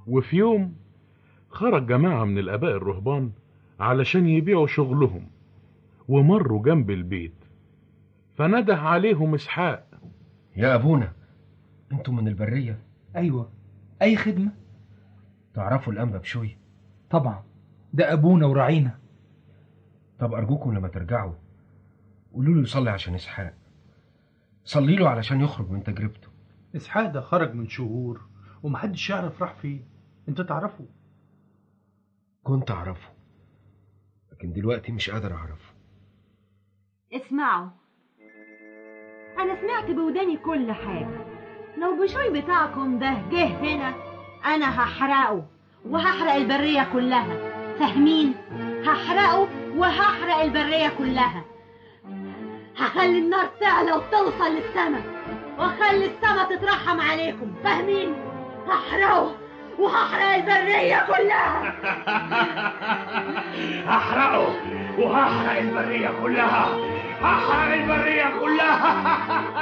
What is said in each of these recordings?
وفي يوم خرج جماعة من الآباء الرهبان علشان يبيعوا شغلهم ومروا جنب البيت فنده عليهم إسحاق يا أبونا أنتم من البرية أيوة أي خدمة تعرفوا الأنبا بشوي طبعا ده أبونا وراعينا طب أرجوكم لما ترجعوا قولوا له يصلي عشان إسحاق صلي له علشان يخرج من تجربته إسحاق ده خرج من شهور ومحدش يعرف راح فين أنت تعرفه كنت أعرفه لكن دلوقتي مش قادر أعرفه اسمعوا انا سمعت بوداني كل حاجة لو بشوي بتاعكم ده جه هنا انا هحرقه وهحرق البرية كلها فاهمين هحرقه وهحرق البرية كلها هخلي النار تعلى وتوصل للسما واخلي السما تترحم عليكم فاهمين هحرقه وهحرق البرية كلها هحرقه وهحرق البرية كلها هحرق البرية كلها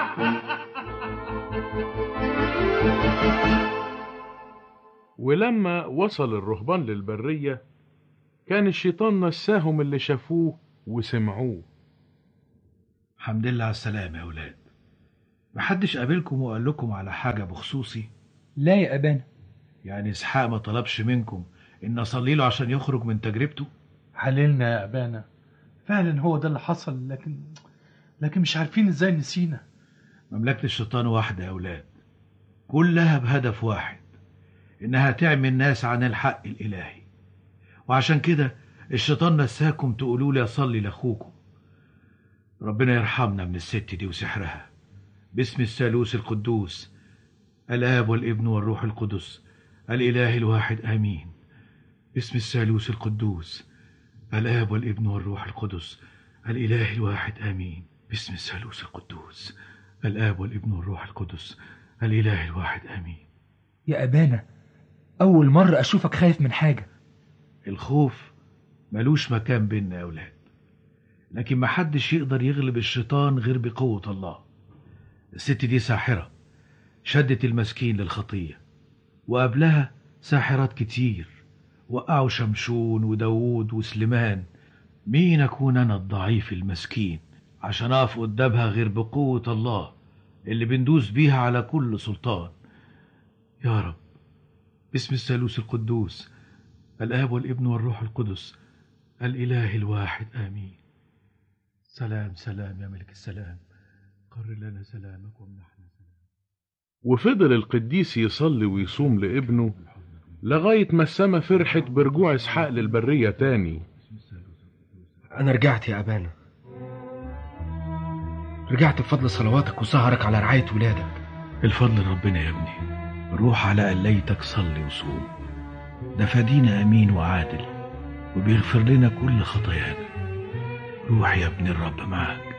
ولما وصل الرهبان للبرية كان الشيطان نساهم اللي شافوه وسمعوه الحمد لله على السلامة يا ولاد محدش قابلكم وقال لكم على حاجة بخصوصي لا يا أبانا يعني إسحاق ما طلبش منكم إن أصلي له عشان يخرج من تجربته حللنا يا أبانا فعلا هو ده اللي حصل لكن لكن مش عارفين ازاي نسينا مملكة الشيطان واحدة يا أولاد كلها بهدف واحد إنها تعمي الناس عن الحق الإلهي وعشان كده الشيطان نساكم تقولوا لي أصلي لأخوكم ربنا يرحمنا من الست دي وسحرها باسم الثالوث القدوس الآب والابن والروح القدس الإله الواحد آمين باسم الثالوث القدوس الآب والابن والروح القدس الإله الواحد آمين باسم الثالوث القدوس الآب والابن والروح القدس الإله الواحد آمين يا أبانا أول مرة أشوفك خايف من حاجة الخوف ملوش مكان بينا يا أولاد لكن محدش يقدر يغلب الشيطان غير بقوة الله الست دي ساحرة شدت المسكين للخطية وقبلها ساحرات كتير وقعوا شمشون وداوود وسليمان مين أكون أنا الضعيف المسكين عشان أقف قدامها غير بقوة الله اللي بندوس بيها على كل سلطان يا رب باسم الثالوث القدوس الآب والابن والروح القدس الإله الواحد آمين سلام سلام يا ملك السلام قرر لنا سلامك وامنحنا سلام وفضل القديس يصلي ويصوم لابنه لغاية ما السما فرحت برجوع إسحاق للبرية تاني أنا رجعت يا أبانا رجعت بفضل صلواتك وسهرك على رعاية ولادك الفضل ربنا يا ابني روح على قليتك صلي وصوم ده فدينا أمين وعادل وبيغفر لنا كل خطايانا روح يا ابن الرب معاك